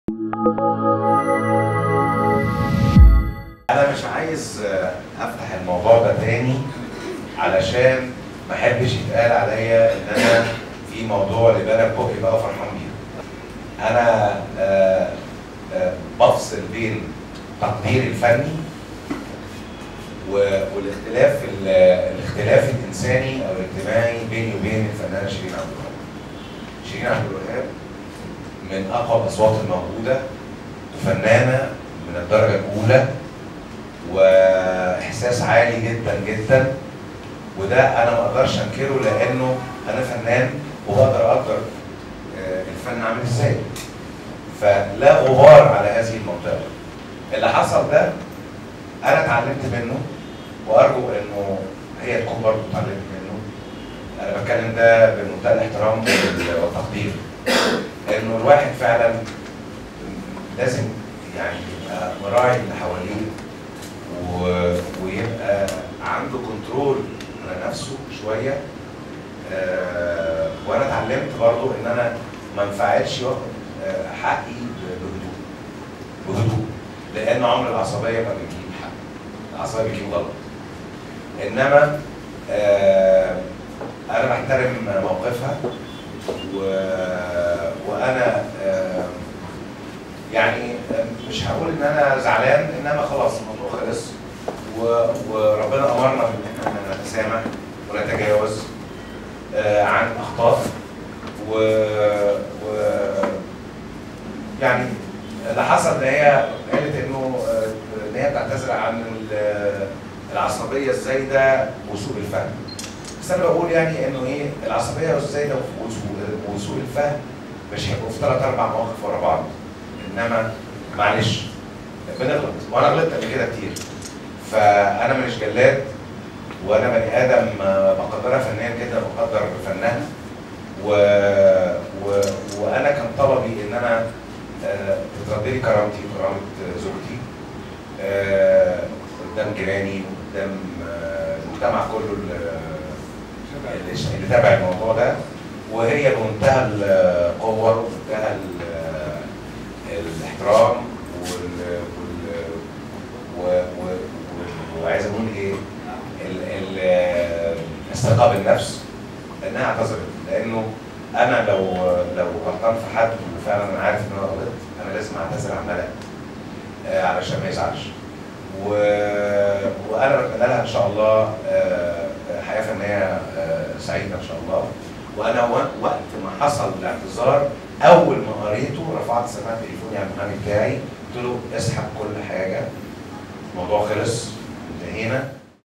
انا مش عايز آه، افتح الموضوع ده تاني علشان ما احبش يتقال عليا ان انا في موضوع لبالة بقي بقى فرحان بيه انا آه، آه، بفصل بين تقديري الفني و- والاختلاف ال- الاختلاف الانساني او الاجتماعي بيني وبين الفنانه شيرين عبد الوهاب شيرين عبد الوهاب من اقوى الاصوات الموجوده وفنانه من الدرجه الاولى واحساس عالي جدا جدا وده انا ما اقدرش انكره لانه انا فنان وبقدر اقدر آه، الفن عامل ازاي فلا غبار على هذه المنطقه اللي حصل ده انا اتعلمت منه وارجو انه هي تكون برضه اتعلمت منه انا بتكلم ده بمنتهى الاحترام وال- والتقدير انه الواحد فعلا لازم يعني يبقى مراعي اللي حواليه و- ويبقى عنده كنترول على نفسه شويه آه، وانا اتعلمت برضو ان انا ما انفعلش واخد آه، حقي ب- بهدوء بهدوء لان عمر العصبيه ما بيجيب حق العصبيه بيجيب غلط انما آه، انا بحترم موقفها و... وانا آه، يعني مش هقول ان انا زعلان انما خلاص الموضوع خلص و... وربنا امرنا بان احنا نتسامح ونتجاوز آه، عن اخطاء و... و يعني اللي حصل ان هي قالت انه آه، ان هي بتعتذر عن ال- العصبيه الزايده وسوء الفهم بس انا بقول يعني انه ايه العصبيه الزايده وسوء وسوء الفهم مش هيبقوا في ثلاث اربع مواقف ورا بعض انما معلش بنغلط وانا غلطت قبل كده كتير فانا مش جلاد وانا بني ادم آه، بقدرها فنيا جدا بقدر فنها و... و... وانا كان طلبي ان انا آه، تترد لي كرامتي وكرامه زوجتي آه، قدام جيراني وقدام آه، المجتمع كله اللي اللي ش- اللي تابع الموضوع ده وهي بمنتهى القوه ومنتهى ال- الاحترام وال وال و- و- و- وعايز اقول ايه ال- ال- الثقه بالنفس انها اعتذرت لانه انا لو لو غلطان في حد وفعلا انا عارف ان انا غلطت انا لازم اعتذر عن ملأ آه، علشان ما يزعلش و... وانا بتمنى لها ان شاء الله آه، حياه فنيه آه، سعيده ان شاء الله وانا و- وقت ما حصل الاعتذار اول ما قريته رفعت سماعه تليفوني على المحامي بتاعي قلت له اسحب كل حاجه الموضوع خلص انتهينا